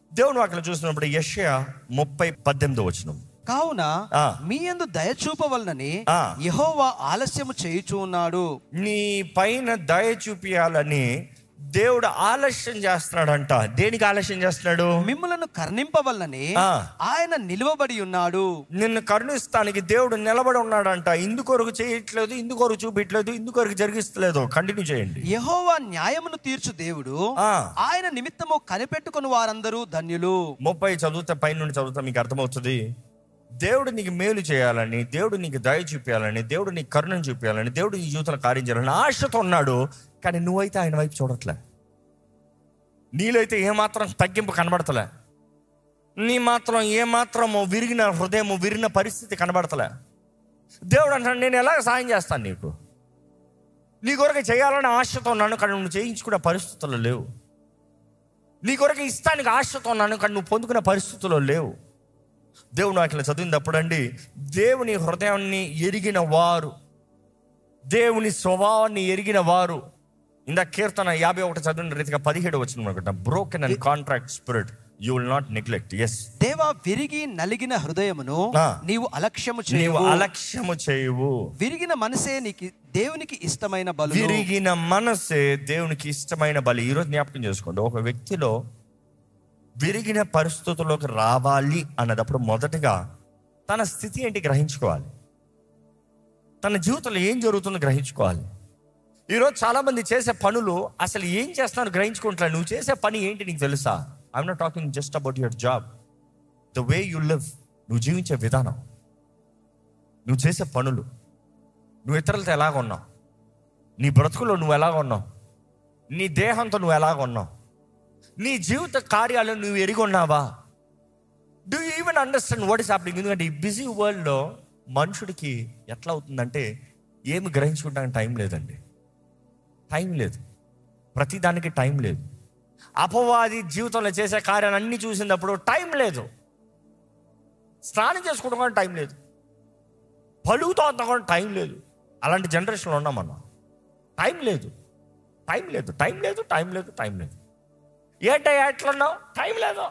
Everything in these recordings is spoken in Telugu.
దేవుని వాక్యం చూసినప్పుడు యెషయా ముప్పై పద్దెనిమిది వచనం కావున ఆ. మీ యందు దయ చూపవలనని ఆ. యెహోవా ఆలస్యము చేయుచూ ఉన్నాడు నీ పైన దయ చూపియాలని దేవుడు ఆలస్యం చేస్తున్నాడంట దేనికి ఆలస్యం చేస్తున్నాడు మిమ్మలను కర్ణింపవలనని ఆ. ఆయన నిలువబడి ఉన్నాడు నిన్ను కరుణిస్తానికి దేవుడు నిలబడి ఉన్నాడంట ఇందుకొరకు చేయట్లేదు ఇందుకొరకు చూపించలేదు ఇందుకొరకు జరిగిస్తలేదు కంటిన్యూ చేయండి యెహోవా న్యాయమును తీర్చు దేవుడు ఆ. ఆయన నిమిత్తము కనిపెట్టుకుని వారందరూ ధన్యులు ముప్పై చదివితే పైన నుండి చదివితే మీకు అర్థమవుతుంది దేవుడు నీకు మేలు చేయాలని దేవుడు నీకు దయ చూపించాలని దేవుడు నీకు కరుణను చూపించాలని దేవుడు నీ జీవితంలో కార్యం చేయాలని ఆశతో ఉన్నాడు కానీ నువ్వైతే ఆయన వైపు చూడట్లే నీలో అయితే ఏమాత్రం తగ్గింపు కనబడతలే నీ మాత్రం ఏమాత్రము విరిగిన హృదయము విరిగిన పరిస్థితి కనబడతలే దేవుడు అంటాడు నేను ఎలాగ సాయం చేస్తాను నీకు నీ కొరకు చేయాలని ఆశతో ఉన్నాను కానీ నువ్వు చేయించుకునే పరిస్థితుల్లో లేవు నీ కొరకు ఇష్టానికి ఆశతో ఉన్నాను కానీ నువ్వు పొందుకునే పరిస్థితుల్లో లేవు దేవుడు వాటిని చదివినప్పుడు అండి దేవుని హృదయాన్ని ఎరిగిన వారు దేవుని స్వభావాన్ని ఎరిగిన వారు ఇందా కీర్తన యాభై ఒకటి చదివిన రీతిగా పదిహేడు వచ్చిన అనుకుంటా broken and contrite spirit you will not neglect yes దేవా విరిగి నలిగిన హృదయమును ఆ. నీవు అలక్ష్యము నీవు చేయవు అలక్ష్యము చేయవు విరిగిన మనసే నీకు దేవునికి ఇష్టమైన బలు విరిగిన మనసే దేవునికి ఇష్టమైన బలి ఈరోజు జ్ఞాపకం చేసుకోండి ఒక వ్యక్తిలో విరిగిన పరిస్థితుల్లోకి రావాలి అన్నదప్పుడు మొదటగా తన స్థితి ఏంటి గ్రహించుకోవాలి తన జీవితంలో ఏం జరుగుతుందో గ్రహించుకోవాలి ఈరోజు చాలా మంది చేసే పనులు అసలు ఏం చేస్తున్నారో గ్రహించుకుంటున్నారు నువ్వు చేసే పని ఏంటి నీకు తెలుసా I'm not talking just about your job the way you live నువ్వు జీవించే విధానం నువ్వు చేసే పనులు నువ్వు ఇతరులతో ఎలాగ ఉన్నావు నీ బ్రతుకులో నువ్వు ఎలాగ ఉన్నావు నీ దేహంతో నువ్వు ఎలాగ ఉన్నావు నీ జీవిత కార్యాలు నువ్వు ఎరిగి ఉన్నావా do you even understand what is happening ఎందుకంటే ఈ బిజీ వరల్డ్లో మనుషుడికి ఎట్లా అవుతుందంటే ఏమి గ్రహించుకుంటానికి టైం లేదండి టైం లేదు ప్రతిదానికి టైం లేదు అపవాది జీవితంలో చేసే కార్యాలు అన్ని చూసినప్పుడు టైం లేదు స్నానం చేసుకోవడం కూడా టైం లేదు పలుగుతో అంత కూడా టైం లేదు అలాంటి జనరేషన్లో ఉన్నాం మనం టైం లేదు టైం లేదు టైం లేదు టైం లేదు టైం లేదు ఏంటయ్యా ఎట్లున్నావు టైం లేదు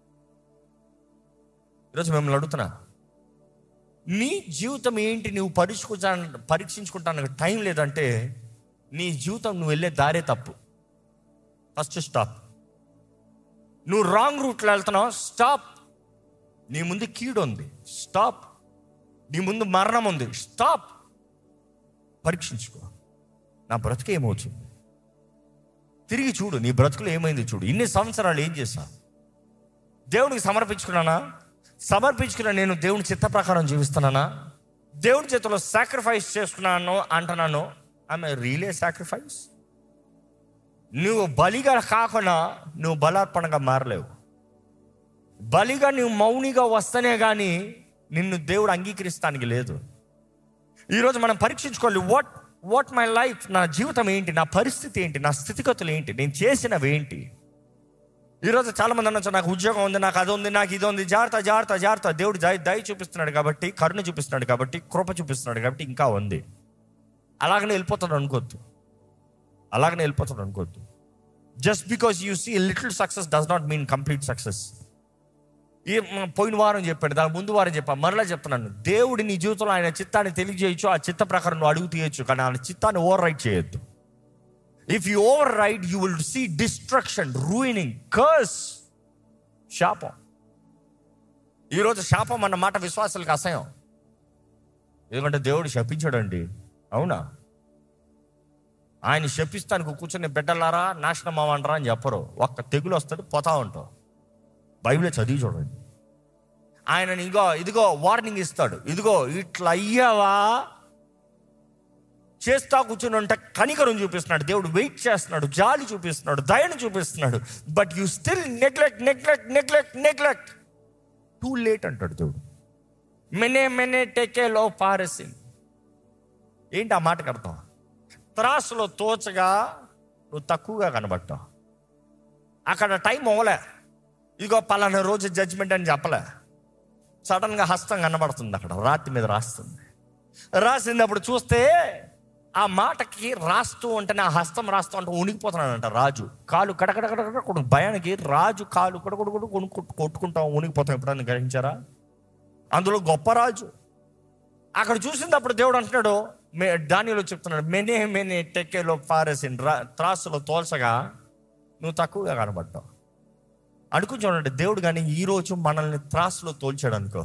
ఈరోజు మిమ్మల్ని అడుగుతున్నా నీ జీవితం ఏంటి నువ్వు పరీక్షించుకుంటా పరీక్షించుకుంటానికి టైం లేదంటే నీ జీవితం నువ్వు వెళ్ళే దారే తప్పు ఫస్ట్ స్టాప్ నువ్వు రాంగ్ రూట్లో వెళ్తున్నావు స్టాప్ నీ ముందు కీడు ఉంది స్టాప్ నీ ముందు మరణం ఉంది స్టాప్ పరీక్షించుకో నా బ్రతుకు ఏమవుతుంది తిరిగి చూడు నీ బ్రతుకులో ఏమైంది చూడు ఇన్ని సంవత్సరాలు ఏం చేశా దేవునికి సమర్పించుకున్నానా సమర్పించుకున్న నేను దేవుని చిత్త ప్రకారం జీవిస్తున్నానా దేవుని చేతిలో సాక్రిఫైస్ చేసుకున్నాను అంటున్నాను ఆమె రీలే సాక్రిఫైస్ నువ్వు బలిగా కాకుండా నువ్వు బలార్పణగా మారలేవు బలిగా నువ్వు మౌనిగా వస్తేనే కానీ నిన్ను దేవుడు అంగీకరిస్తానికి లేదు ఈరోజు మనం పరీక్షించుకోవాలి వాట్ వాట్ మై లైఫ్ నా జీవితం ఏంటి నా పరిస్థితి ఏంటి నా స్థితిగతులు ఏంటి నేను చేసినవి ఏంటి ఈరోజు చాలా మంది అనొచ్చు నాకు ఉద్యోగం ఉంది నాకు అది ఉంది నాకు ఇది ఉంది జాగ్రత్త జాగ్రత్త జాగ్రత్త దేవుడు దయ దయ చూపిస్తున్నాడు కాబట్టి కరుణ చూపిస్తున్నాడు కాబట్టి కృప చూపిస్తున్నాడు కాబట్టి ఇంకా ఉంది అలాగనే వెళ్ళిపోతాడు అనుకోవద్దు అలాగనే వెళ్ళిపోతాడు అనుకోవద్దు just because you see little success does not mean complete success ఈ మ- పోయిన వారం చెప్పాడు దాని ముందు వారం చెప్పా మరలా చెప్తున్నాను దేవుడి నీ జీవితంలో ఆయన చిత్తాన్ని తెలియజేయచ్చు ఆ చిత్త ప్రకారం నువ్వు అడుగు తీయచ్చు కానీ ఆయన చిత్తాన్ని ఓవర్ రైట్ చేయొద్దు if you override you will see destruction ruining curse శాపం ఈరోజు శాపం అన్న మాట విశ్వాసాలకు అసహ్యం ఎందుకంటే దేవుడు శపించాడండి అవునా ఆయన శపిస్తానికి కూర్చొని బిడ్డలారా నాశనం అవ్వంటారా అని చెప్పరు ఒక్క తెగులు వస్తాడు పోతా ఉంటావు బైబిల్ చదివి చూడండి ఆయన ఇదిగో ఇదిగో వార్నింగ్ ఇస్తాడు ఇదిగో ఇట్లా అయ్యావా చేస్తా కూర్చుని ఉంటే కనికరం చూపిస్తున్నాడు దేవుడు వెయిట్ చేస్తున్నాడు జాలి చూపిస్తున్నాడు దయను చూపిస్తున్నాడు but you still neglect neglect neglect neglect too late అంటాడు దేవుడు మెనే మెనే టేకే లో పారసింగ్ ఏంటి ఆ మాటకు అర్థం త్రాసులో తోచగా నువ్వు తక్కువగా కనబడతావు అక్కడ టైం అవ్వలే ఇదిగో పలానా రోజు జడ్జిమెంట్ అని చెప్పలే సడన్గా హస్తం కనబడుతుంది అక్కడ రాతి మీద రాస్తుంది రాసినప్పుడు చూస్తే ఆ మాటకి రాస్తూ ఉంటేనే ఆ హస్తం రాస్తూ ఉంటే ఉనికిపోతున్నాడంట రాజు కాలు కడకడకడ కొడు భయానికి రాజు కాలు కడకడ కొనుక్కు కొట్టుకుంటాం ఉనికిపోతాం ఎప్పుడన్నా గ్రహించారా అందులో గొప్ప రాజు అక్కడ చూసినప్పుడు దేవుడు అంటున్నాడు మే దానిలో చెప్తున్నాడు మెనే మెనే టెక్కేలో పారేసిన రా త్రాసులో తోల్చగా నువ్వు తక్కువగా కనబడ్డావు అనుకుని చూడండి దేవుడు కానీ ఈరోజు మనల్ని త్రాసులో తోల్చాడు అనుకో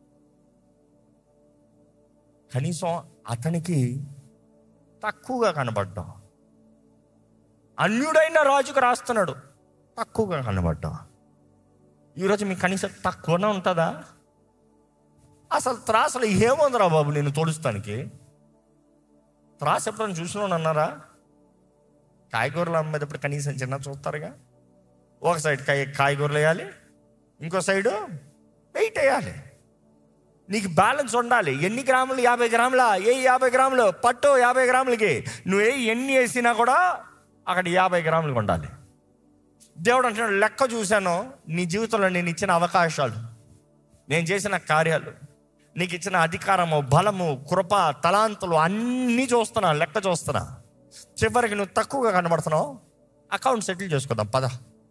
కనీసం అతనికి తక్కువగా కనబడ్డాం అన్యుడైన రాజుకు రాస్తున్నాడు తక్కువగా కనబడ్డాం ఈరోజు మీకు కనీసం తక్కువనే ఉంటుందా అసలు త్రాసులో ఏముందిరా బాబు నేను తోడుస్తానికి త్రాసు ఎప్పుడైనా చూసినా అన్నారా కాయగూరలు అమ్మేటప్పుడు కనీసం చిన్న చూస్తారుగా ఒక సైడ్ కాయ కాయగూరలు వేయాలి ఇంకో సైడు వెయిట్ వేయాలి నీకు బ్యాలెన్స్ ఉండాలి ఎన్ని గ్రాములు యాభై గ్రాముల ఏ యాభై గ్రాములు పట్టు యాభై గ్రాములకి నువ్వే ఎన్ని వేసినా కూడా అక్కడ యాభై గ్రాములు ఉండాలి దేవుడు అంటున్నాడు లెక్క చూశాను నీ జీవితంలో నేను ఇచ్చిన అవకాశాలు నేను చేసిన కార్యాలు నీకు ఇచ్చిన అధికారము బలము కృప తలాంతులు అన్నీ చూస్తున్నా లెక్క చూస్తున్నా చివరికి నువ్వు తక్కువగా కనబడుతున్నావు అకౌంట్ సెటిల్ చేసుకుందాం పద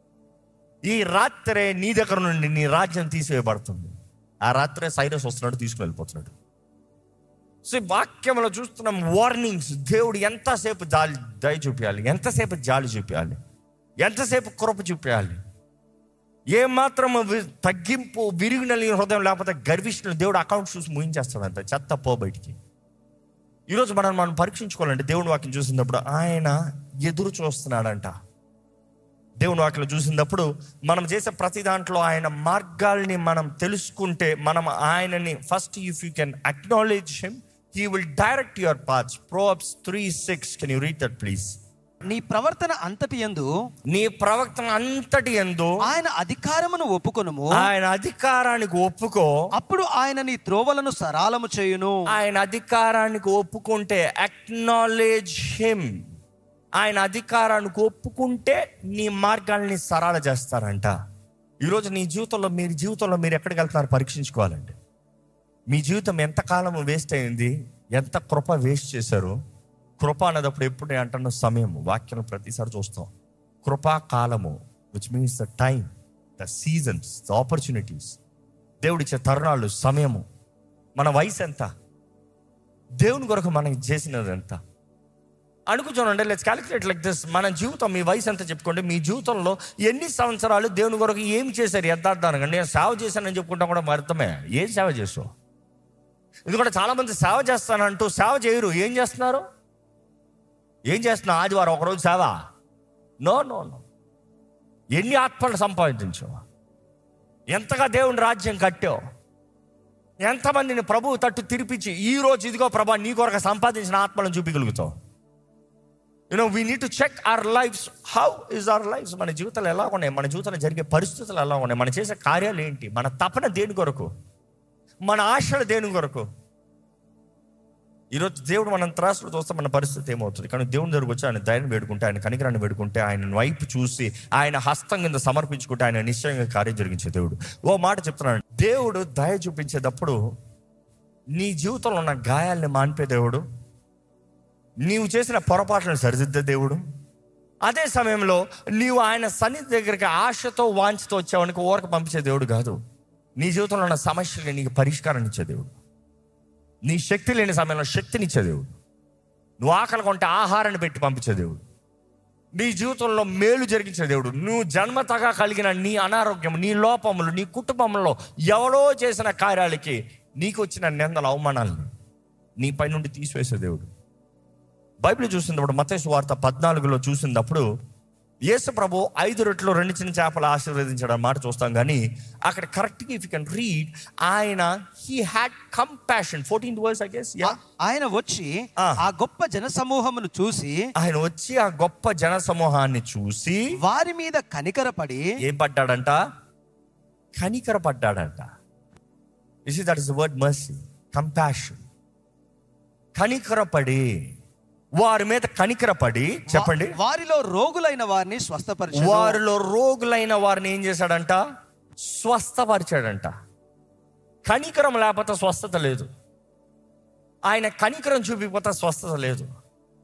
ఈ రాత్రే నీ దగ్గర నుండి నీ రాజ్యం తీసివేయబడుతుంది ఆ రాత్రే సైరస్ వస్తున్నాడు తీసుకుని వెళ్ళిపోతున్నాడు సో ఈ వాక్యంలో చూస్తున్నాం వార్నింగ్స్ దేవుడు ఎంతసేపు జాలి దయ చూపించాలి ఎంతసేపు జాలి చూపించాలి ఎంతసేపు కృప చూపించాలి ఏమాత్రం వి- తగ్గింపు విరిగి నలిగిన హృదయం లేకపోతే గర్విష్ఠులు దేవుడు అకౌంట్ చూసి ముగించేస్తాడంట చెత్త పో బయటికి ఈరోజు మనం మనం పరీక్షించుకోవాలంటే దేవుని వాక్యం చూసినప్పుడు ఆయన ఎదురు చూస్తున్నాడంట దేవుని వాక్యం చూసినప్పుడు మనం చేసే ప్రతి దాంట్లో ఆయన మార్గాల్ని మనం తెలుసుకుంటే మనం ఆయనని first if you can acknowledge him he will direct your paths Proverbs three six can you read that please నీ ప్రవర్తన అంతటి యందు నీ ప్రవక్తన అంతటి ఎందు ఆయన అధికారమును ఒప్పుకొనుము ఆయన అధికారానికి ఒప్పుకో అప్పుడు ఆయన నీ త్రోవలను సరాలము చేయును ఆయన అధికారానికి ఒప్పుకుంటే అక్నాలెడ్జ్ హిమ్ ఆయన అధికారానికి ఒప్పుకుంటే నీ మార్గాల్ని సరళ చేస్తారంట ఈరోజు నీ జీవితంలో మీరు జీవితంలో మీరు ఎక్కడికి వెళ్తున్నారు పరీక్షించుకోవాలండి మీ జీవితం ఎంత కాలం వేస్ట్ అయింది ఎంత కృప వేస్ట్ చేశారు కృప అన్నదప్పుడు ఎప్పుడు నేను అంటున్న సమయం వాక్యం ప్రతిసారి చూస్తాం కృపా కాలము which means the time the seasons the opportunities దేవుడిచ్చే తరుణాలు సమయము మన వయసు ఎంత దేవుని కొరకు మనం చేసినది ఎంత అనుకుంటానండి లెట్స్ క్యాలిక్యులేట్ లైక్ దిస్ మన జీవితం మీ వయసు ఎంత చెప్పుకోండి మీ జీవితంలో ఎన్ని సంవత్సరాలు దేవుని కొరకు ఏం చేశారు యథార్థానంగా నేను సేవ చేశానని చెప్పుకుంటా కూడా అర్థమే ఏం సేవ చేసావు ఎందుకంటే చాలా మంది సేవ చేస్తానంటూ సేవ చేయరు ఏం చేస్తున్నారు ఏం చేస్తున్నా ఆదివారం ఒకరోజు సేవ నో నో నో ఎన్ని ఆత్మలు సంపాదించావు ఎంతగా దేవుని రాజ్యం కట్టావు ఎంతమందిని ప్రభువు తట్టు తిరిపించి ఈ రోజు ఇదిగో ప్రభా నీ కొరకు సంపాదించిన ఆత్మలను చూపించగలుగుతావు you know we need to check our lives how is our lives మన జీవితాలు ఎలా ఉన్నాయి మన జీవితంలో జరిగే పరిస్థితులు ఎలా ఉన్నాయి మనం చేసే కార్యాలు ఏంటి మన తపన దేని కొరకు మన ఆశలు దేని కొరకు ఈరోజు దేవుడు మనం త్రాసులు చూస్తే మన పరిస్థితి ఏమవుతుంది కానీ దేవుని దగ్గరకు వచ్చి ఆయన దయను వేడుకుంటే ఆయన కనికరాన్ని వేడుకుంటే ఆయన వైపు చూసి ఆయన హస్తం కింద సమర్పించుకుంటే ఆయన నిశ్చయంగా కార్యం జరిగించే దేవుడు ఓ మాట చెప్తున్నాను దేవుడు దయ చూపించేటప్పుడు నీ జీవితంలో ఉన్న గాయాల్ని మాన్పే దేవుడు నీవు చేసిన పొరపాట్లను సరిదిద్దే దేవుడు అదే సమయంలో నీవు ఆయన సన్నిధి దగ్గరికి ఆశతో వాంఛతో వచ్చావనికి ఊరకు పంపించే దేవుడు కాదు నీ జీవితంలో ఉన్న సమస్యలు నీకు పరిష్కారం ఇచ్చే దేవుడు నీ శక్తి లేని సమయంలో శక్తినిచ్చే దేవుడు నువ్వు ఆకలి కొంటే ఆహారాన్ని పెట్టి పంపించే దేవుడు నీ జీవితంలో మేలు జరిగించే దేవుడు నువ్వు జన్మతగా కలిగిన నీ అనారోగ్యం నీ లోపములు నీ కుటుంబంలో ఎవరో చేసిన కార్యాలకి నీకు వచ్చిన నిందల అవమానాలను నీ పై నుండి తీసివేసే దేవుడు బైబిల్ చూసినప్పుడు మతేసు వార్త పద్నాలుగులో చూసినప్పుడు యేసు ప్రభు ఐదు రొట్టెలు రెండు చిన్న చేపలు ఆశీర్వదించడం మాట చూస్తాం కానీ అక్కడ కరెక్ట్గా ఇఫ్ యూ కెన్ రీడ్ ఆయన he had compassion fourteenth verse I guess yeah ఆయన వచ్చి ఆ. ఆ గొప్ప జన సమూహమును చూసి ఆయన వచ్చి ఆ గొప్ప జన సమూహాన్ని చూసి వారి మీద కనికరపడి ఏం పడ్డాడంట కనికర పడ్డాడంట is that is word mercy compassion కనికరపడి వారి మీద కనికరపడి చెప్పండి వా- వారిలో రోగులైన వారిని స్వస్థపరిచారు వారిలో రోగులైన వారిని ఏం చేశాడంట స్వస్థపరిచాడంట కనికరం లేకపోతే స్వస్థత లేదు ఆయన కనికరం చూపిపోతే స్వస్థత లేదు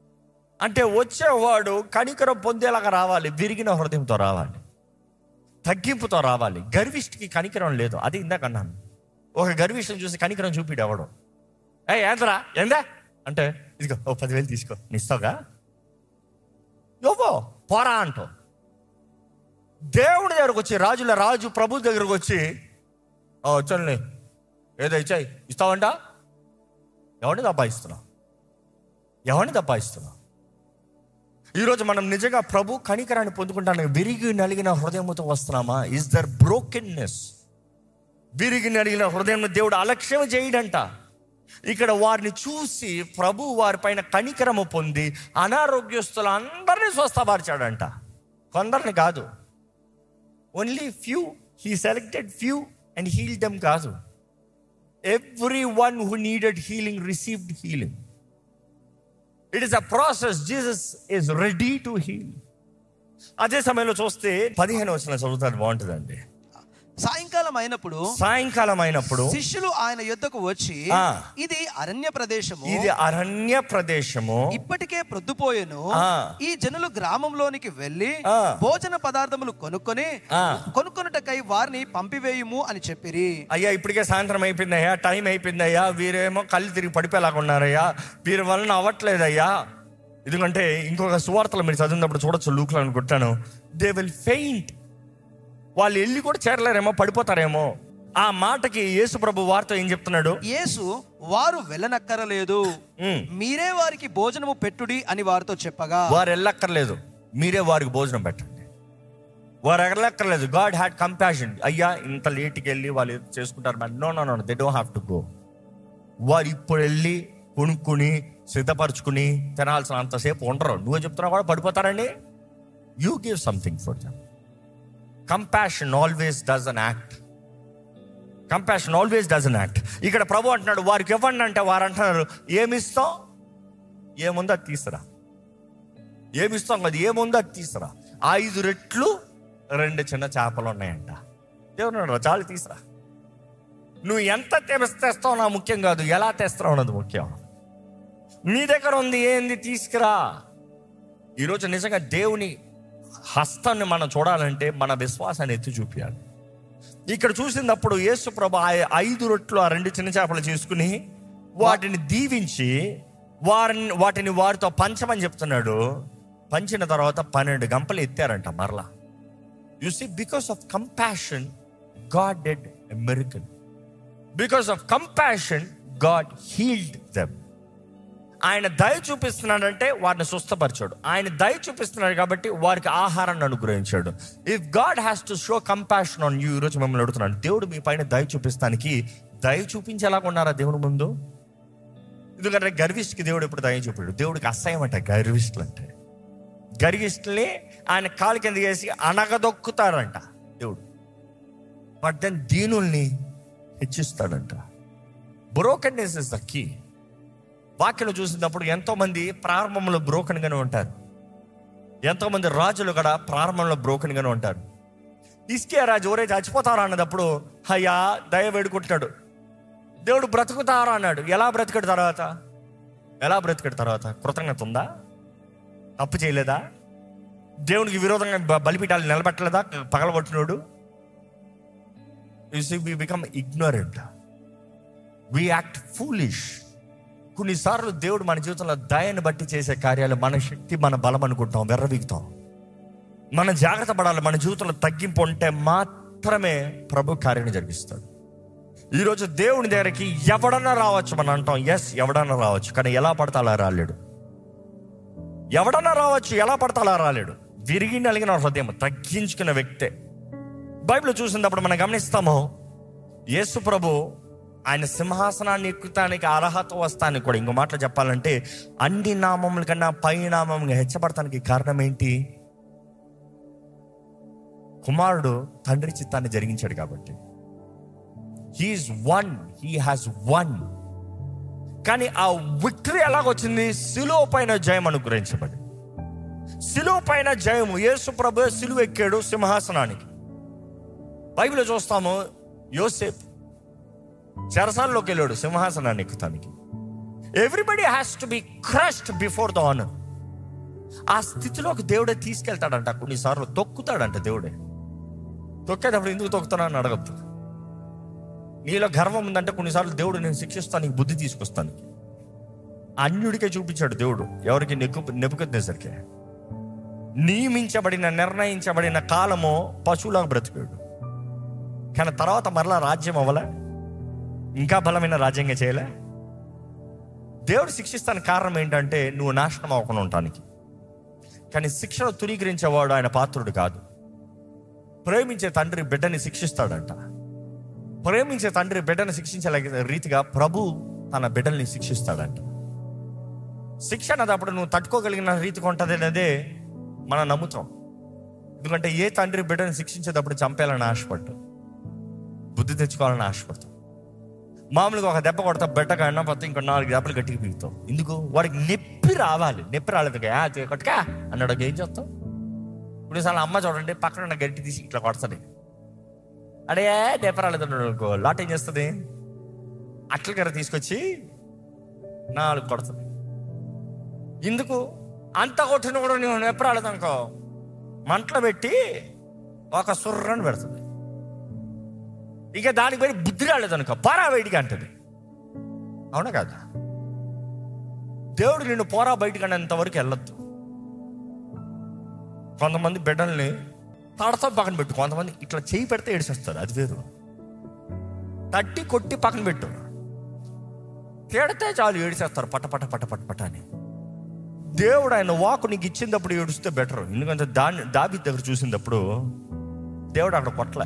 అంటే వచ్చేవాడు కనికరం పొందేలాగా రావాలి విరిగిన హృదయంతో రావాలి తగ్గింపుతో రావాలి గర్విష్టికి కనికరం లేదు అది ఇందాక అన్నాను ఒక గర్విష్టం చూసి కనికరం చూపిడు ఎవడు ఏ ఏంద్రా ఏందా అంటే ఇదిగో ఓ పదివేలు తీసుకో నిస్తావుగా యోవో పోరా అంటో దేవుడి దగ్గరకు వచ్చి రాజుల రాజు ప్రభు దగ్గరకు వచ్చి "ఆ, వచ్చానులే ఏదో ఇచ్చాయి ఇస్తావంట ఎవరిని దబ్బాయిస్తున్నావు ఎవరిని దబ్బాయిస్తున్నావు ఈరోజు మనం నిజంగా ప్రభు కనికరాన్ని పొందుకుంటాను విరిగి నలిగిన హృదయంతో వస్తున్నామా ఇస్ దర్ బ్రోకెన్నెస్ విరిగి నలిగిన హృదయం దేవుడు అలక్ష్యం చేయడంట ఇక్కడ వారిని చూసి ప్రభు వారిపైన కనికరము పొంది అనారోగ్యస్తులు అందరినీ స్వస్థపరిచాడంట కొందరిని కాదు only few he selected few and heal them కాదు every one who needed healing received healing it is a process Jesus is ready to heal అదే సమయంలో చూస్తే పదిహేను వచ్చిన చదువుతారు బాగుంటుందండి సాయంకాలం అయినప్పుడు సాయంకాలం అయినప్పుడు శిష్యులు ఆయన యుద్ధకు వచ్చి ఆ. ఇది అరణ్య ప్రదేశము ఇది అరణ్య ప్రదేశము ఇప్పటికే ప్రొద్దుపోయెను ఆ. ఈ జనులు గ్రామంలోనికి వెళ్ళి ఆ. భోజన పదార్థములు కొనుక్కొని ఆ. కొనుక్కొనుటకై వారిని పంపివేయుము అని చెప్పిరి అయ్యా ఇప్పటికే సాయంత్రం అయిపోయిందయ్యా టైం అయిపోయిందయ్యా వీరేమో కళ్ళు తిరిగి పడిపోయేలాగా ఉన్నారయ్యా వీరి వలన అవ్వట్లేదయ్యా ఎందుకంటే ఇంకొక సువార్తలు మీరు చదివినప్పుడు చూడొచ్చు లూక్లో అనుకుంటాను దే విల్ ఫెయింట్ వాళ్ళు వెళ్ళి కూడా చేరలేరేమో పడిపోతారేమో ఆ మాటకి యేసు ప్రభు వార్త ఏం చెప్తున్నాడు యేసు వారు వెళ్ళనక్కరలేదు ఉమ్, మీరే వారికి భోజనము పెట్టుడి అని వారితో చెప్పగా వారు వెళ్ళక్కర్లేదు మీరే వారికి భోజనం పెట్టండి వారు వెళ్ళక్కర్లేదు గాడ్ హ్యాడ్ కంపాషన్ అయ్యా ఇంత లేట్కి వెళ్ళి వాళ్ళు ఏదో చేసుకుంటారు మరి no no no they don't have to go వారు ఇప్పుడు వెళ్ళి కొనుక్కుని సిద్ధపరచుకుని తినాల్సిన అంతసేపు ఉండరు నువ్వే చెప్తున్నావు కూడా పడిపోతారండి you give something for them compassion always does an act compassion always does an act ఇక్కడ ప్రభు అంటున్నాడు వారికి ఇవ్వండి అంటే వారు అంటున్నారు ఏమిస్తాం ఏముందో అది తీసురా ఏమిస్తాం కదా ఏముందో అది తీసురా ఐదు రెట్లు రెండు చిన్న చేపలు ఉన్నాయంట దేవుడు అన్నాడు, చాలు తీసురా నువ్వు ఎంత తెస్- తెస్తావు నా ముఖ్యం కాదు ఎలా తెస్తావు అన్నది ముఖ్యం నీ దగ్గర ఉంది ఏంది తీసుకురా ఈరోజు నిజంగా దేవుని హస్తాన్ని మనం చూడాలంటే మన విశ్వాసాన్ని ఎత్తి చూపించాలి ఇక్కడ చూసినప్పుడు యేసు ప్రభు ఆ ఐదు రొట్లు ఆ రెండు చిన్న చేపలు చేసుకుని వాటిని దీవించి వారిని వాటిని వారితో పంచమని చెప్తున్నాడు పంచిన తర్వాత పన్నెండు గంపలు ఎత్తారంట మరలా you see because of compassion God did miracle because of compassion God healed them ఆయన దయ చూపిస్తున్నాడంటే వారిని స్వస్థపరిచాడు ఆయన దయ చూపిస్తున్నాడు కాబట్టి వారికి ఆహారాన్ని అనుగ్రహించాడు if God has to show compassion on you ఈరోజు మిమ్మల్ని అడుగుతున్నాను దేవుడు మీ పైన దయ చూపిస్తానికి దయ చూపించేలాగా ఉన్నారా దేవుని ముందు ఎందుకంటే గర్విష్ఠకి దేవుడు ఎప్పుడు దయ చూపాడు దేవుడికి అసహ్యం అంట గర్విష్ఠులు అంటే గర్విష్ఠుల్ని ఆయన కాలు కింద వేసి అనగదొక్కుతాడంట దేవుడు బట్ దెన్ దీనుల్ని హెచ్చిస్తాడంట బ్రోకన్నెస్ ఇస్ ద కీ వాక్యను చూసినప్పుడు ఎంతో మంది ప్రారంభంలో బ్రోకన్ గానే ఉంటారు ఎంతో మంది రాజులు కూడా ప్రారంభంలో బ్రోకన్ గానే ఉంటారు ఇస్కే రాజు ఒరే చచ్చిపోతారా అన్నదప్పుడు అయ్యా దయ వేడుకుంటున్నాడు దేవుడు బ్రతుకుతారా అన్నాడు ఎలా బ్రతికాడు తర్వాత ఎలా బ్రతికాడు తర్వాత కృతజ్ఞత ఉందా తప్పు చేయలేదా దేవునికి విరోధంగా బ- బలిపీఠాలు నిలబెట్టలేదా పగలగొట్టినోడు you see we become ignorant we act foolish కొన్నిసార్లు దేవుడు మన జీవితంలో దయను బట్టి చేసే కార్యాలు మన శక్తి మన బలం అనుకుంటాం వెర్రవీగుతాం మన జాగ్రత్త పడాలి మన జీవితంలో తగ్గింపు ఉంటే మాత్రమే ప్రభు కార్యాన్ని జరిగిస్తాడు ఈరోజు దేవుని దగ్గరికి ఎవడన్నా రావచ్చు మనం అంటాం ఎస్ ఎవడన్నా రావచ్చు కానీ ఎలా పడతా అలా రాలేడు ఎవడన్నా రావచ్చు ఎలా పడతా అలా రాలేడు విరిగి నలిగిన హృదయం తగ్గించుకున్న వ్యక్తే బైబిల్ చూసినప్పుడు మనం గమనిస్తాము యేసు ప్రభు ఆయన సింహాసనాన్ని ఎక్కుతానికి అర్హత వస్తానికి కూడా ఇంకో మాటలు చెప్పాలంటే అన్ని నామముల కన్నా పై నామంగా హెచ్చబడటానికి కారణం ఏంటి కుమారుడు తండ్రి చిత్తాన్ని జరిగించాడు కాబట్టి he is won he has won కానీ ఆ విక్టరీ ఎలాగొచ్చింది సిలువ పైన జయం అనుగ్రహించబడి సిలువ పైన జయము యేసు ప్రభు సిలువ ఎక్కాడు సింహాసనానికి బైబిల్ చూస్తాము యోసేప్ చెరసాల్లోకి వెళ్ళాడు సింహాసనాన్ని ఎక్కుతానికి everybody has to be crushed before the honour ఆ స్థితిలోకి దేవుడే తీసుకెళ్తాడంట కొన్నిసార్లు తొక్కుతాడంట దేవుడే తొక్కేటప్పుడు ఎందుకు తొక్కుతున్నా అని అడగద్దు నీలో గర్వం ఉందంటే కొన్నిసార్లు దేవుడు నేను శిక్షిస్తాను నీకు బుద్ధి తీసుకొస్తాను అన్యుడికే చూపించాడు దేవుడు ఎవరికి నెక్కు నెప్పుకొద్దేసరికి నియమించబడిన నిర్ణయించబడిన కాలము పశువులాగా బ్రతికాడు కానీ తర్వాత మరలా రాజ్యం అవ్వలే ఇంకా బలమైన రాజ్యంగా చేయలే దేవుడు శిక్షిస్తానికి కారణం ఏంటంటే నువ్వు నాశనం అవ్వకుండా ఉండటానికి కానీ శిక్షను తురీకరించేవాడు ఆయన పాత్రుడు కాదు ప్రేమించే తండ్రి బిడ్డని శిక్షిస్తాడంట ప్రేమించే తండ్రి బిడ్డను శిక్షించే రీతిగా ప్రభు తన బిడ్డల్ని శిక్షిస్తాడంట శిక్ష అన్నదప్పుడు నువ్వు తట్టుకోగలిగిన రీతికి ఉంటుంది అనేదే మనం నమ్ముతాం ఎందుకంటే ఏ తండ్రి బిడ్డను శిక్షించేటప్పుడు చంపేయాలని ఆశపడ్డు బుద్ధి తెచ్చుకోవాలని ఆశపడతాం మామూలుగా ఒక దెబ్బ కొడతా బిడ్డగా అన్న పోతే ఇంకో నాలుగు దెబ్బలు గట్టిగా పీకుతాం ఎందుకు వాడికి నొప్పి రావాలి నొప్పి రాలేదు "ఆ, తీ- కొట్టుకా అన్నాడు ఏం చేస్తాం కొన్నిసార్లు అమ్మ చూడండి పక్కన ఉన్న గట్టి తీసి ఇట్లా కొడుతుంది అడే నొప్పి రాలేదు అన్నాడు అనుకో లాట్ ఏం చేస్తుంది అట్ల కర్ర తీసుకొచ్చి నాలుగు కొడుతుంది ఎందుకు అంత కొట్టిన కూడా నువ్వు నొప్పి రాలేదు అనుకో మంటలో పెట్టి ఒక సుర్రని పెడుతుంది ఇక దానికి పోయి బుద్ధి రాలేదు అనుకో పోరా బయటికి అంటది అవునా కాదా దేవుడు నిన్ను పోరా బయటికి అనేంత వరకు వెళ్ళొద్దు కొంతమంది బిడ్డల్ని తడతో పక్కన పెట్టు కొంతమంది ఇట్లా చేయి పెడితే ఏడిసేస్తారు అది వేరు తట్టి కొట్టి పక్కన పెట్టు తిడితే చాలు ఏడిసేస్తారు పట్ట పట్ట పట్ట పట్ట పట్ట అని దేవుడు ఆయన వాకు నీకు ఇచ్చినప్పుడు ఏడుస్తే బెటర్ ఎందుకంటే దాన్ని దాబి దగ్గర చూసినప్పుడు దేవుడు అక్కడ కొట్టలే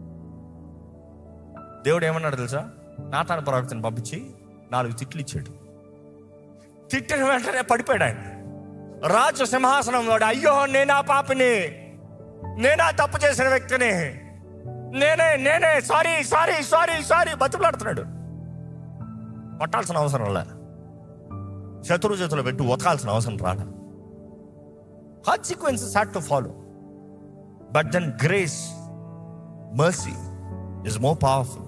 దేవుడు ఏమన్నాడు తెలుసా నాతాన ప్రవక్తను పంపించి నాలుగు తిట్లు ఇచ్చాడు తిట్టిన వెంటనే పడిపోయాడు ఆయన రాజు సింహాసనం వాడు అయ్యో నేనా పాపిని నేనా తప్పు చేసిన వ్యక్తిని నేనే నేనే సారీ సారీ సారీ సారీ బతుకులాడుతున్నాడు కొట్టాల్సిన అవసరం లే శత్రు చేతులు పెట్టి ఉతకాల్సిన అవసరం రాడా consequences had to follow but then grace mercy is more powerful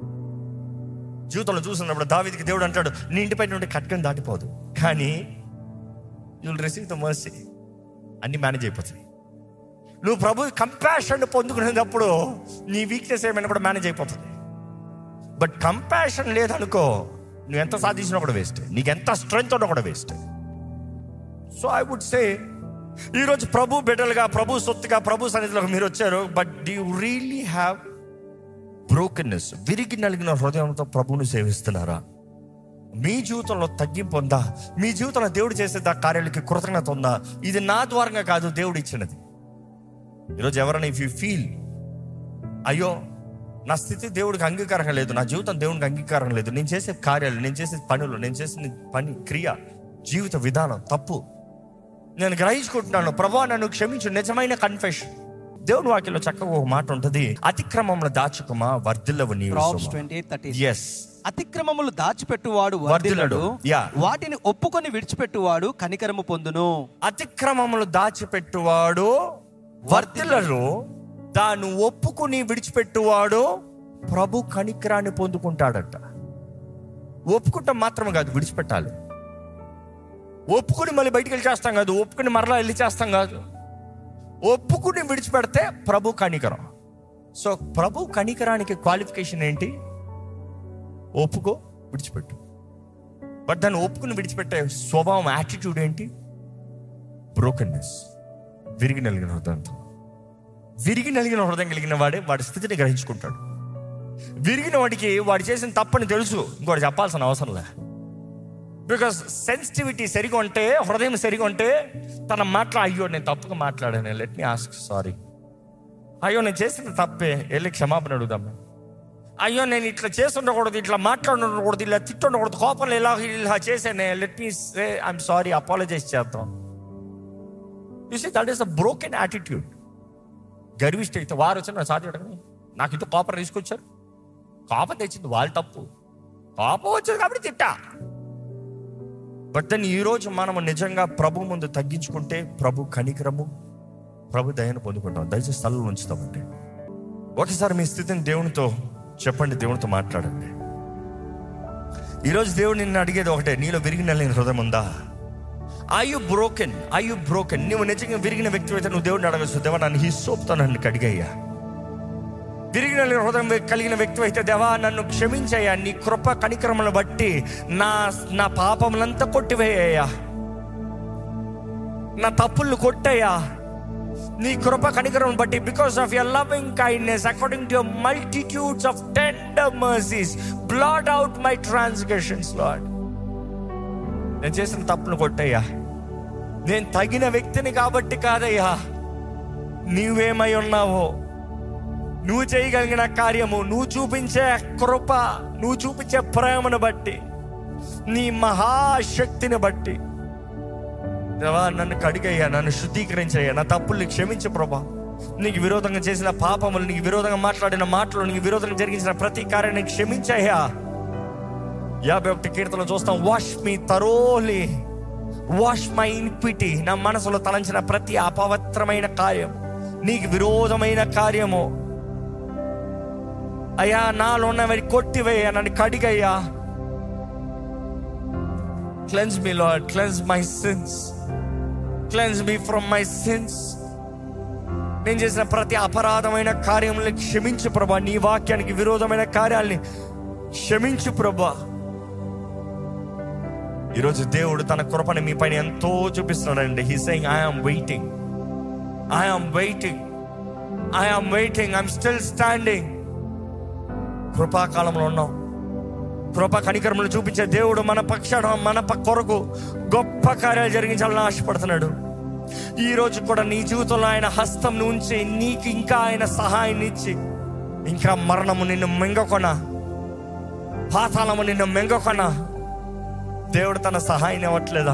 జీవితంలో చూసినప్పుడు దావిదికి దేవుడు అంటాడు నీ ఇంటిపై నుండి కట్కని దాటిపోదు కానీ యుల్ రిసీవ్ ద మర్సీ అన్ని మేనేజ్ అయిపోతాయి నువ్వు ప్రభు కంపాషన్ పొందుకునేటప్పుడు నీ వీక్నెస్ ఏమైనా కూడా మేనేజ్ అయిపోతుంది బట్ కంపాషన్ లేదనుకో నువ్వు ఎంత సాధించినా కూడా వేస్ట్ నీకు ఎంత స్ట్రెంగ్త్ ఉన్నా కూడా waste so I would say ఈరోజు ప్రభు బిడ్డలుగా ప్రభు సొత్తుగా ప్రభు సన్నిధిలోకి మీరు వచ్చారు but do really have brokenness విరిగి నలిగిన హృదయంతో ప్రభువుని సేవిస్తున్నారా మీ జీవితంలో తగ్గింపు ఉందా మీ జీవితంలో దేవుడు చేసే దా కార్యాలకి కృతజ్ఞత ఉందా ఇది నా ద్వారంగా కాదు దేవుడు ఇచ్చినది ఈరోజు ఎవరైనా ఇఫ్ యూ ఫీల్ అయ్యో నా స్థితి దేవుడికి అంగీకారం లేదు నా జీవితం దేవునికి అంగీకారం లేదు నేను చేసే కార్యాలు నేను చేసే పనులు నేను చేసిన పని క్రియ జీవిత విధానం తప్పు నేను గ్రహించుకుంటున్నాను ప్రభా నన్ను క్షమించు నిజమైన కన్ఫెషన్ దేవుని వాక్యంలో చక్కగా ఒక మాట ఉంటుంది అతిక్రమంలో దాచుకుమా వర్ధిల్లవు ప్రాబ్స్ నీవు ట్వంటీ ఎయిట్ థర్టీ ఎస్ అతిక్రమములు దాచిపెట్టువాడు వర్ధిల్లడు. వర్ధిల్లడు Yeah. వాటిని ఒప్పుకొని విడిచిపెట్టువాడు కనికరము పొందును అతిక్రమములు దాచిపెట్టువాడు వర్తిల్లరు దాన్ని ఒప్పుకుని విడిచిపెట్టువాడు ప్రభు కనికరాన్ని పొందుకుంటాడట ఒప్పుకుంటాం మాత్రమే కాదు విడిచిపెట్టాలి ఒప్పుకుని మళ్ళీ బయటికి వెళ్ళి చేస్తాం కాదు ఒప్పుకుని మరలా వెళ్ళి చేస్తాం కాదు ఒప్పుకుని విడిచిపెడితే ప్రభు కనికరం సో ప్రభు కనికరానికి క్వాలిఫికేషన్ ఏంటి ఒప్పుకో విడిచిపెట్టు బట్ దాన్ని ఒప్పుకుని విడిచిపెట్టే స్వభావం యాటిట్యూడ్ ఏంటి బ్రోకన్నెస్ విరిగి నలిగిన హృదయంతో విరిగి నలిగిన హృదయం కలిగిన వాడే వాడి స్థితిని గ్రహించుకుంటాడు విరిగిన వాడికి వాడు చేసిన తప్పని తెలుసు ఇంకోటి చెప్పాల్సిన అవసరం లే బికాస్ సెన్సిటివిటీ సరిగా ఉంటే హృదయం సరిగా ఉంటే తన మాట్లా అయ్యో నేను తప్పుగా మాట్లాడాను లెట్ మీ ఆస్క్ సారీ అయ్యో నేను చేసిన తప్పే వెళ్ళి క్షమాపణ అడుగుదాం అయ్యో నేను ఇట్లా చేస్తుండకూడదు ఇట్లా మాట్లాడకూడదు ఇలా తిట్టుండకూడదు కోపంలో ఇలా ఇలా చేశానే let me say I'm sorry apologise చేద్దాం you see that is a broken attitude గర్విష్ట అయితే వారు వచ్చి నా సాటి అడగని నాకు ఇంత కోపం తీసుకొచ్చారు కోపం తెచ్చింది వాళ్ళ తప్పు కోపం వచ్చింది కాబట్టి తిట్టా బట్ దెన్ ఈరోజు మనము నిజంగా ప్రభు ముందు తగ్గించుకుంటే ప్రభు కనికరము ప్రభు దయను పొందుకుంటాం దయచేసి స్థలంలో ఉంచుతామంటే ఒకసారి మీ స్థితిని దేవునితో చెప్పండి దేవునితో మాట్లాడండి ఈరోజు దేవుడు నిన్ను అడిగేది ఒకటే నీలో విరిగి నల్లిన హృదయం ఉందా I you broken I you broken నువ్వు నిజంగా విరిగిన వ్యక్తి అయితే నువ్వు దేవుడిని అడగచ్చు దేవా నన్ను ఈ సోప్తో నన్ను కడిగయ్యా విరిగిన హృదయం కలిగిన వ్యక్తి అయితే దేవా నన్ను క్షమించయ్యా నీ కృప కనికరములను బట్టి నా నా పాపములంతా కొట్టివేయ్యా నా తప్పులు కొట్టయ్యా నీ కృప కనికరం బట్టి because of your loving kindness according to your multitudes of tender mercies blot out my transgressions Lord నేను చేసిన తప్పును కొట్టయ్యా నేను తగిన వ్యక్తిని కాబట్టి కాదయ్యా నీవేమై ఉన్నావో నువ్వు చేయగలిగిన కార్యము నువ్వు చూపించే కృప నువ్వు చూపించే ప్రేమను బట్టి నీ మహాశక్తిని బట్టి దేవా నన్ను కడిగయ్యా నన్ను శుద్ధీకరించయ్యా నా తప్పుల్ని క్షమించు ప్రభా నీకు విరోధంగా చేసిన పాపములు నీకు విరోధంగా మాట్లాడిన మాటలు నీకు విరోధంగా జరిగించిన ప్రతి కార్యాన్ని క్షమించయ్యా యాభై ఒకటి కీర్తన చూస్తాం wash me thoroughly wash my iniquity నా మనసులో తలంచిన ప్రతి అపవిత్రమైన కార్యం నీకు విరోధమైన కార్యము అయ్యా నాలో ఉన్నవి కొట్టివేయ నన్ను కడిగయ్యా cleanse me Lord cleanse my sins cleanse me from my sins నేను చేసిన ప్రతి అపరాధమైన కార్యములను క్షమించు ప్రభా నీ వాక్యానికి విరోధమైన కార్యాలని క్షమించు ప్రభా ఈరోజు దేవుడు తన కృపని మీ పైన ఎంతో చూపిస్తున్నాడండి he saying I'm waiting I'm waiting I'm waiting I'm still standing కృపాకాలంలో ఉన్నాం కృప కనికరములు చూపించే దేవుడు మన పక్షాన మన ప- కొరకు గొప్ప కార్యాలు జరిగించాలని ఆశపడుతున్నాడు ఈ రోజు కూడా నీ జీవితంలో ఆయన హస్తం ఉంచి నీకు ఇంకా ఆయన సహాయాన్ని ఇచ్చి ఇంకా మరణము నిన్ను మెంగకొన పాతాళము నిన్ను మెంగకొన దేవుడు తన సహాయం ఇవ్వట్లేదా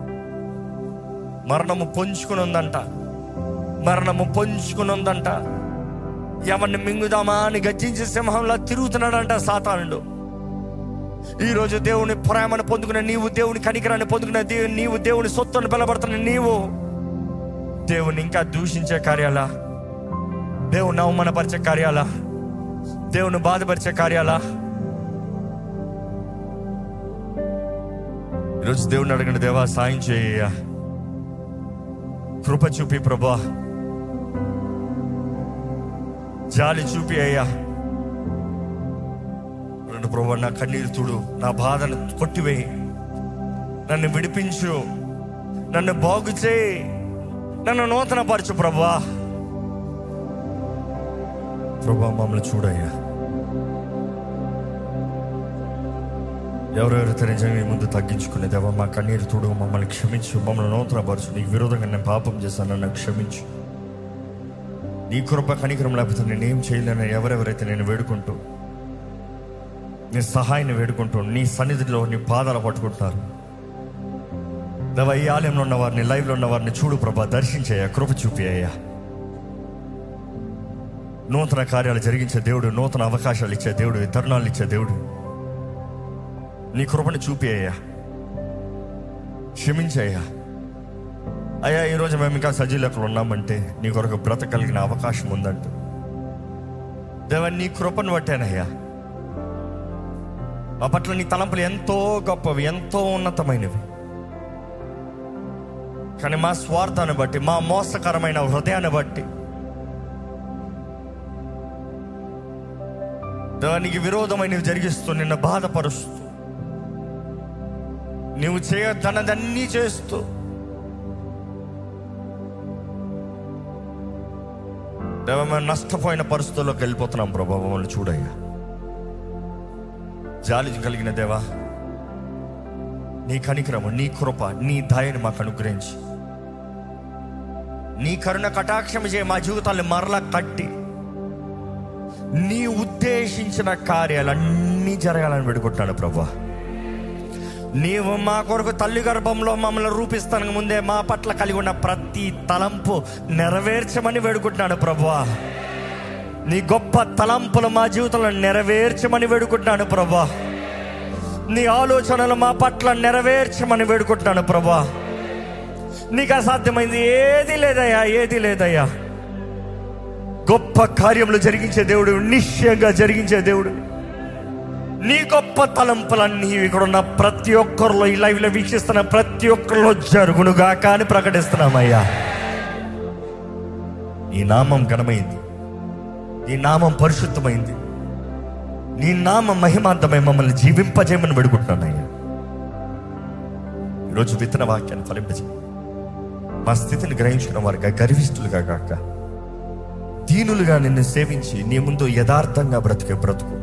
మరణము పొంచుకుని ఉందంట మరణము పొంచుకుని ఉందంట ఎవరిని మింగుదామా అని గర్జించే సింహంలా తిరుగుతున్నాడంట సాతానుడు ఈరోజు దేవుని ప్రేమను పొందుకున్న నీవు దేవుని కనికరాన్ని పొందుకున్న దేవు నీవు దేవుని సొత్తును బలపడుతున్న నీవు దేవుని ఇంకా దూషించే కార్యాలా దేవుని అవమానపరిచే కార్యాలా దేవుని బాధపరిచే కార్యాలా ఈరోజు దేవుని అడగండి దేవా సాయం చేయ కృప చూపి ప్రభా జాలి చూపి అయ్యా రెండు ప్రభా నా కన్నీరు తుడు నా బాధను కొట్టివేయి నన్ను విడిపించు నన్ను బాగు చేయి నన్ను నూతనపరచు ప్రభా ప్రభా మమ్మల్ని చూడయ్యా ఎవరెవరైతే నిజంగా నీ ముందు తగ్గించుకునే దేవా మా కన్నీరు తుడు మమ్మల్ని క్షమించు మమ్మల్ని నూతనపరచు నీకు విరోధంగా నేను పాపం చేశాను నన్ను క్షమించు నీ కృప కనికరం లేకపోతే నేనేం చేయలేను ఎవరెవరైతే నేను వేడుకుంటూ నీ సహాయాన్ని వేడుకుంటూ నీ సన్నిధిలో నీ పాదాలు పట్టుకుంటున్నారు దేవా ఈ ఆలయంలో ఉన్న వారిని లైవ్లో ఉన్న వారిని చూడు ప్రభా దర్శించయ్యా కృప చూపి అయ్యా నూతన కార్యాలు జరిగించే దేవుడు నూతన అవకాశాలు ఇచ్చే దేవుడు తరుణాలు ఇచ్చే దేవుడు నీ కృపను చూపి అయ్యా క్షమించయ్యా అయ్యా ఈరోజు మేము ఇంకా సజీలకులు ఉన్నామంటే నీ కొరకు బ్రతకలిగిన అవకాశం ఉందంట దేవా నీ కృపను బట్టానయ్యా మా పట్ల నీ తలంపులు ఎంతో గొప్పవి ఎంతో ఉన్నతమైనవి కానీ మా స్వార్థాన్ని బట్టి మా మోసకరమైన హృదయాన్ని బట్టి దానికి విరోధమైనవి జరిగిస్తూ నిన్ను బాధపరుస్తూ నువ్వు చేయొద్దన్నదన్నీ చేస్తూ దేవ మేము నష్టపోయిన పరిస్థితుల్లోకి వెళ్ళిపోతున్నాం ప్రభా మమ్మల్ని చూడయ్యా జాలి కలిగిన దేవా నీ కనికరము నీ కృప నీ దయని మాకు అనుగ్రహించి నీ కరుణ కటాక్షం చేయ మా జీవితాన్ని మరలా కట్టి నీ ఉద్దేశించిన కార్యాలన్నీ జరగాలని పెడుకుంటున్నాను ప్రభా నీవు మా కొరకు తల్లి గర్భంలో మమ్మల్ని రూపిస్తానికి ముందే మా పట్ల కలిగి ఉన్న ప్రతి తలంపు నెరవేర్చమని వేడుకుంటున్నాను ప్రభువా నీ గొప్ప తలంపులు మా జీవితంలో నెరవేర్చమని వేడుకుంటున్నాను ప్రభా నీ ఆలోచనలు మా పట్ల నెరవేర్చమని వేడుకుంటున్నాను ప్రభా నీకు అసాధ్యమైంది ఏది లేదయ్యా ఏది లేదయ్యా గొప్ప కార్యములు జరిగించే దేవుడు నిశ్చయంగా జరిగించే దేవుడు నీ గొప్ప తలంపులన్నీ ఇక్కడ ఉన్న ప్రతి ఒక్కరిలో ఈ లైవ్లో వీక్షిస్తున్న ప్రతి ఒక్కరిలో జరుగునుగా కానీ ప్రకటిస్తున్నామయ్యా నీ నామం ఘనమైంది నీ నామం పరిశుద్ధమైంది నీ నామం మహిమార్థమై మమ్మల్ని జీవింపజేయమని పెడుకుంటున్నానయ్యా ఈరోజు విత్తన వాక్యాన్ని ఫలింపజే మా స్థితిని గ్రహించుకున్న వారిగా గర్విష్ఠులుగా కాక దీనులుగా నిన్ను సేవించి నీ ముందు యథార్థంగా బ్రతికే బ్రతుకు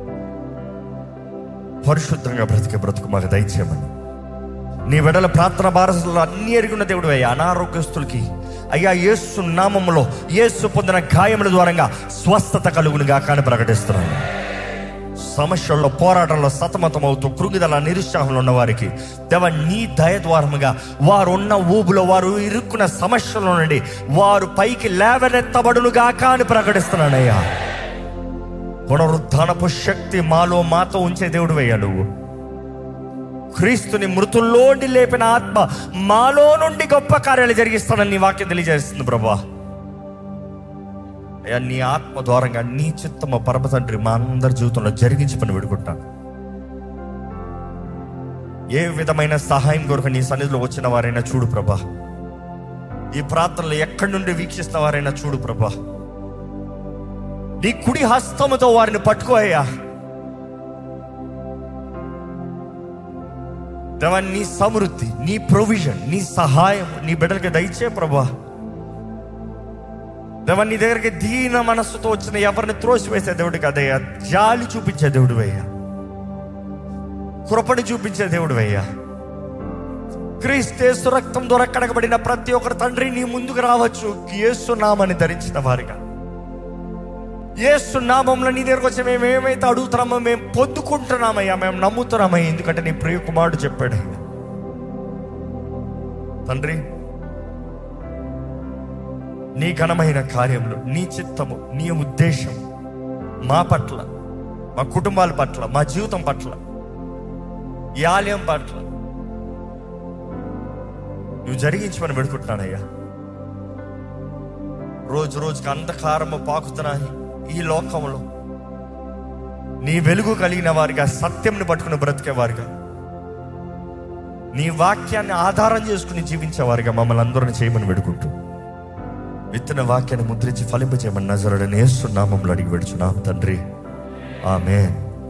పరిశుద్ధంగా బ్రతికే బ్రతుకు మాకు దయచేయమని నీ వెడల ప్రార్థన భారతలో అన్ని ఎరుగున్న దేవుడు అయ్యా అనారోగ్యస్తులకి అయ్యా యేసు నామములో యేసు పొందిన గాయముల ద్వారంగా స్వస్థత కలుగునుగా కానీ ప్రకటిస్తున్నాను సమస్యల్లో పోరాటంలో సతమతం అవుతూ కృంగిదల నిరుత్సాహంలో ఉన్న వారికి దేవ నీ దయ ద్వారముగా వారు ఉన్న ఊబులో వారు ఇరుక్కున్న సమస్యల నుండి వారు పైకి లేవనెత్తబడునుగా కానీ ప్రకటిస్తున్నానయ్యా పునరుద్ధానపు శక్తి మాలో మాతో ఉంచే దేవుడు అయ్యా నువ్వు క్రీస్తుని మృతుల్లోండి లేపిన ఆత్మ మాలో నుండి గొప్ప కార్యాలు జరిగిస్తానని నీ వాక్యం తెలియజేస్తుంది ప్రభా అయ్యా నీ ఆత్మ ద్వారంగా నీ చిత్తమ పరమ తండ్రి మా అందరి జీవితంలో జరిగించి పని పెడుకుంటాను ఏ విధమైన సహాయం కొరకు నీ సన్నిధిలో వచ్చిన వారైనా చూడు ప్రభా ఈ ప్రార్థనలు ఎక్కడి నుండి వీక్షిస్తున్న వారైనా చూడు ప్రభా నీ కుడి హస్తముతో వారిని పట్టుకో అయ్యా దేవా నీ సమృద్ధి నీ ప్రొవిజన్ నీ సహాయం నీ బిడ్డలకి దయచే ప్రభా దేవా నీ దగ్గరికి దీన మనస్సుతో వచ్చిన ఎవరిని త్రోసివేసే దేవుడు కదయ్యా జాలి చూపించే దేవుడు అయ్యా కృపని చూపించే దేవుడు అయ్యా క్రీస్తేసు రక్తం ద్వారా కడగబడిన ప్రతి ఒక్కరు తండ్రి నీ ముందుకు రావచ్చు యేసు నామని ధరించిన వారిగా యేసు నామంలో నీ దగ్గరకు వచ్చి మేము ఏమైతే అడుగుతున్నామో మేము పొందుకుంటున్నామయ్యా మేము నమ్ముతున్నామయ్యా ఎందుకంటే నీ ప్రియ కుమారుడు చెప్పాడు తండ్రి నీ ఘనమైన కార్యంలో నీ చిత్తము నీ ఉద్దేశం మా పట్ల మా కుటుంబాల పట్ల మా జీవితం పట్ల ఈ ఆలయం పట్ల నువ్వు జరిగించమని పెడుకుంటున్నానయ్యా రోజు రోజుకి అంధకారము పాకుతున్నాయి ఈ లోకంలో నీ వెలుగు కలిగిన వారిగా సత్యంని పట్టుకుని బ్రతికేవారుగా నీ వాక్యాన్ని ఆధారం చేసుకుని జీవించేవారిగా మమ్మల్ని అందరిని చేయమని పెడుకుంటూ విత్తన వాక్యాన్ని ముద్రించి ఫలింపజేయమని నజరడని వేస్తున్నామంలో అడిగి పెడుచున్నాం తండ్రి ఆమె